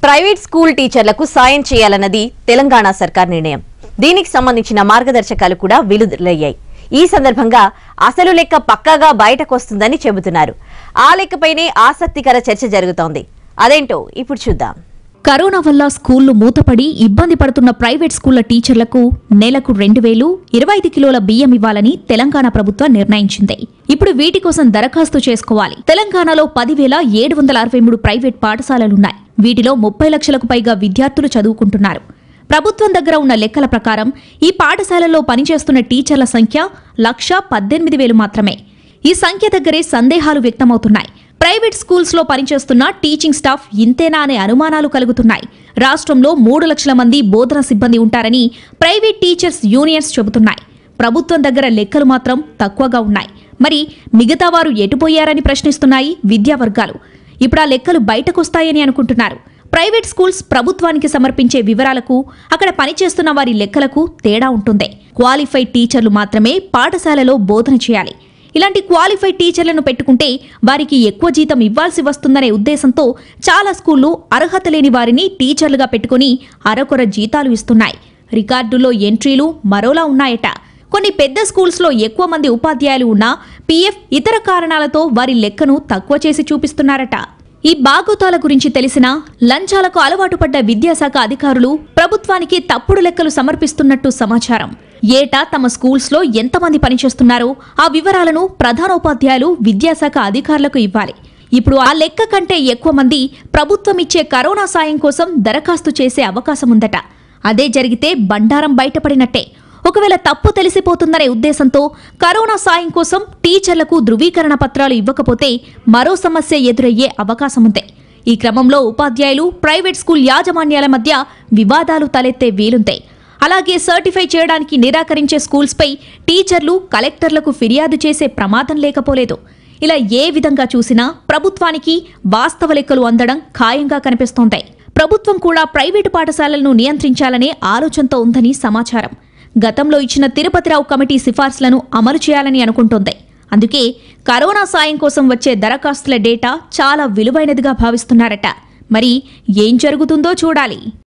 private school టీచర్లకు సాయం చేయాలన్నది తెలంగాణ సర్కార్ నిర్ణయం దీనికి సంబంధించిన మార్గదర్శకాలు కూడా విడుదలయ్యాయి ఈ సందర్భంగా అసలు లెక్క పక్కాగా బయటకొస్తుందని చెబుతున్నారు ఆ లెక్కపైనే ఆసక్తికర చర్చ జరుగుతోంది అదేంటో ఇప్పుడు చూద్దాం కరోనా వల్ల స్కూళ్లు మూతపడి ఇబ్బంది పడుతున్న ప్రైవేట్ స్కూళ్ల టీచర్లకు నెలకు రెండు వేలు ఇరవై ఐదు కిలోల బియ్యం ఇవ్వాలని తెలంగాణ ప్రభుత్వం నిర్ణయించింది ఇప్పుడు వీటి కోసం దరఖాస్తు చేసుకోవాలి తెలంగాణలో పదివేల ఏడు వందల అరవై మూడు ప్రైవేట్ పాఠశాలలున్నాయి వీటిలో ముప్పై లక్షలకు పైగా విద్యార్థులు చదువుకుంటున్నారు ప్రభుత్వం దగ్గర ఉన్న లెక్కల ప్రకారం ఈ పాఠశాలల్లో పనిచేస్తున్న టీచర్ల సంఖ్య లక్ష పద్దెనిమిది వేలు మాత్రమే ఈ సంఖ్య దగ్గరే సందేహాలు వ్యక్తమవుతున్నాయి ప్రైవేట్ స్కూల్స్ లో పనిచేస్తున్న టీచింగ్ స్టాఫ్ ఇంతేనా అనే అనుమానాలు కలుగుతున్నాయి రాష్ట్రంలో మూడు లక్షల మంది బోధన సిబ్బంది ఉంటారని ప్రైవేట్ టీచర్స్ యూనియన్స్ చెబుతున్నాయి ప్రభుత్వం దగ్గర లెక్కలు మాత్రం తక్కువగా ఉన్నాయి మరి మిగతా వారు ఎటుపోయారని ప్రశ్నిస్తున్నాయి విద్యా వర్గాలు ఇప్పుడు ఆ లెక్కలు బయటకొస్తాయని అనుకుంటున్నారు ప్రైవేట్ స్కూల్స్ ప్రభుత్వానికి సమర్పించే వివరాలకు అక్కడ పనిచేస్తున్న వారి లెక్కలకు తేడా ఉంటుంది క్వాలిఫైడ్ టీచర్లు మాత్రమే పాఠశాలలో బోధన చేయాలి ఇలాంటి క్వాలిఫైడ్ టీచర్లను పెట్టుకుంటే వారికి ఎక్కువ జీతం ఇవ్వాల్సి వస్తుందనే ఉద్దేశంతో చాలా స్కూళ్లు అర్హత లేని వారిని టీచర్లుగా పెట్టుకుని అరకొర జీతాలు ఇస్తున్నాయి రికార్డుల్లో ఎంట్రీలు మరోలా ఉన్నాయట కొన్ని పెద్ద స్కూల్స్లో ఎక్కువ మంది ఉపాధ్యాయులు ఉన్నా పీఎఫ్ ఇతర కారణాలతో వారి లెక్కను తక్కువ చేసి చూపిస్తున్నారట ఈ బాగోతాల గురించి తెలిసిన లంచాలకు అలవాటు పడ్డ విద్యాశాఖ అధికారులు ప్రభుత్వానికి తప్పుడు లెక్కలు సమర్పిస్తున్నట్టు సమాచారం ఏటా తమ స్కూల్స్ లో ఎంతమంది పనిచేస్తున్నారో ఆ వివరాలను ప్రధానోపాధ్యాయులు విద్యాశాఖ అధికారులకు ఇవ్వాలి ఇప్పుడు ఆ లెక్క కంటే ఎక్కువ మంది ప్రభుత్వం ఇచ్చే కరోనా సాయం కోసం దరఖాస్తు చేసే అవకాశం ఉందట అదే జరిగితే బండారం బయటపడినట్టే ఒకవేళ తప్పు తెలిసిపోతుందనే ఉద్దేశంతో కరోనా సాయం కోసం టీచర్లకు ధృవీకరణ పత్రాలు ఇవ్వకపోతే మరో సమస్య ఎదురయ్యే అవకాశం ఉంది ఈ క్రమంలో ఉపాధ్యాయులు ప్రైవేట్ స్కూల్ యాజమాన్యాల మధ్య వివాదాలు తలెత్తే వీలుంటాయి అలాగే సర్టిఫై చేయడానికి నిరాకరించే స్కూల్స్పై టీచర్లు కలెక్టర్లకు ఫిర్యాదు చేసే ప్రమాదం లేకపోలేదు ఇలా ఏ విధంగా చూసినా ప్రభుత్వానికి వాస్తవ లెక్కలు అందడం ఖాయంగా కనిపిస్తోంది ప్రభుత్వం కూడా ప్రైవేటు పాఠశాలలను నియంత్రించాలనే ఆలోచనతో ఉందని సమాచారం గతంలో ఇచ్చిన తిరుపతిరావు కమిటీ సిఫార్సులను అమలు చేయాలని అనుకుంటోంది అందుకే కరోనా సాయం కోసం వచ్చే దరఖాస్తుల డేటా చాలా విలువైనదిగా భావిస్తున్నారట మరి ఏం జరుగుతుందో చూడాలి